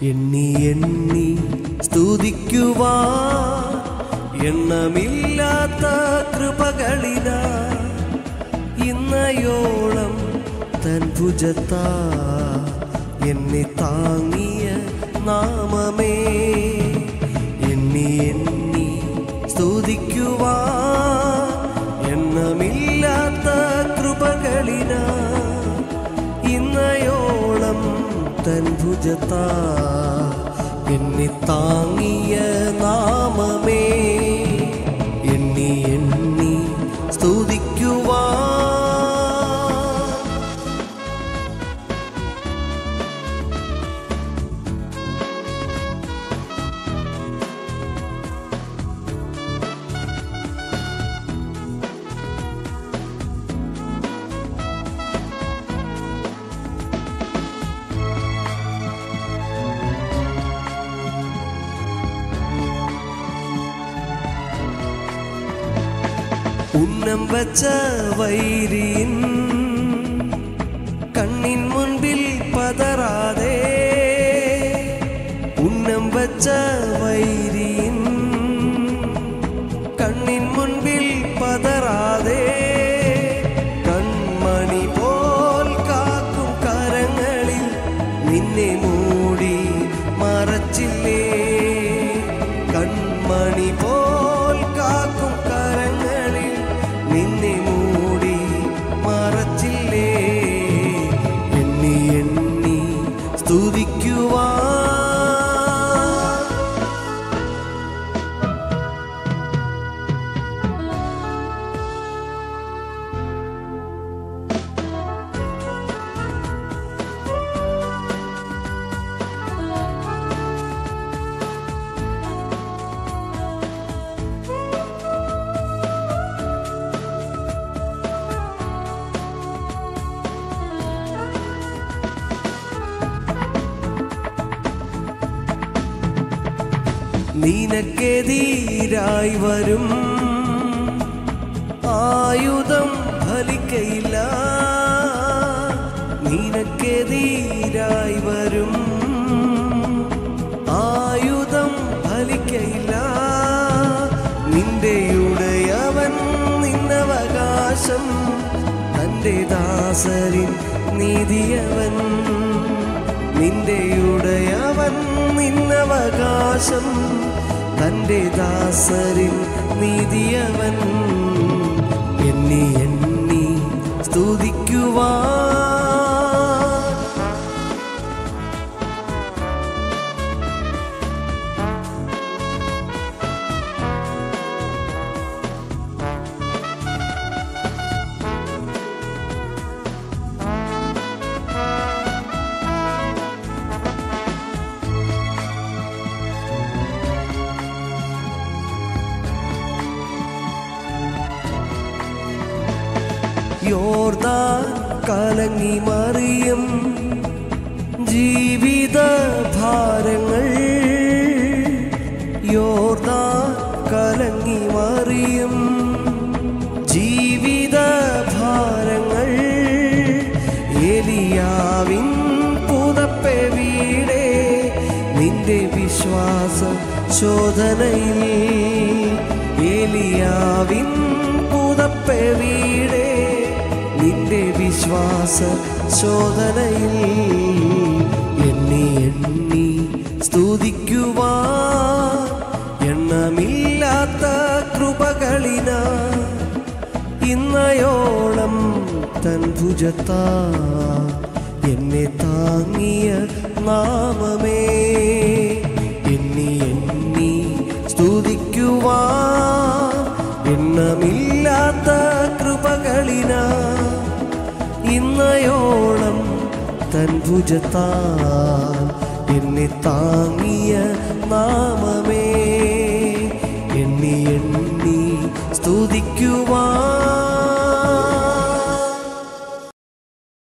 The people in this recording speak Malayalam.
എണ്ണി എണ്ണി സ്തുതിക്കുവാ എണ്ണമില്ലാത്ത കൃപകളിന ഇന്നയോളം തൻ ഭുജത്താ എന്നെ താങ്ങിയ നാമമേ എണ്ണി എണ്ണി സ്തുതിക്കുവാ എണ്ണമില്ലാത്ത കൃപകളിന ഇന്നയോളം തൻ ഭുജത്താ എന്നെ താങ്ങിയ നാമമേ എണ്ണി എണ്ണി സ്തുതിക്കുവാ ഉന്നം വച്ച വൈരിൻ കണ്ണിൻ മുൻപിൽ പതറാതെ ഉന്നം വച്ച വൈരിൻ കണ്ണിൻ മുൻപിൽ പതറാതെ കൺമണി പോൽ കാക്കും കരങ്ങളിൽ നിന്നെ മൂടി മറച്ചില്ലേ കൺമണി പോൽ കാക്കും കരങ്ങളിൽ നിന്നെ മൂടി മറച്ചില്ലേ എണ്ണി എണ്ണി സ്തുതിക്കുവാ നിനക്കെതിരായി വരും ആയുധം ഫലിക്കയില്ല നിനക്കെതിരായി വരും ആയുധം ഫലിക്കയില്ല നിന്റെയുടയവൻ നിന്നവകാശം തൻ്റെ ദാസരിൻ നീതിയവൻ നിന്റെയുടയവൻ നിന്നവകാശം തൻ്റെ ദാസരിൻ നീതിയവൻ എണ്ണി എണ്ണി സ്തുതിക്കുവാ യോർദാൻ കലങ്ങി മറിയും ജീവിത ഭാരങ്ങൾ യോർദാൻ കലങ്ങി മറിയും ജീവിത ഭാരങ്ങൾ എലിയാവിൻ പുതപ്പെ വീടേ നിന്റെ വിശ്വാസ ശോധനയിൽ എലിയാവിൻ പുതപ്പെ വീടേ നിന്റെ വിശ്വാസ ശോധനയിൽ എണ്ണി എണ്ണി സ്തുതിക്കുവാ എണ്ണമില്ലാത്ത കൃപകളിന ഇന്നയോളം തൻ ഭുജത്താ എന്നെ താങ്ങിയ നാമമേ എണ്ണി എണ്ണി സ്തുതിക്കുവാ എണ്ണമില്ലാത്ത കൃപകളിന ഇന്നയോളം തൻ ഭുജത്താ എന്നെ താങ്ങിയ നാമമേ എണ്ണി എണ്ണി സ്തുതിക്കുവാ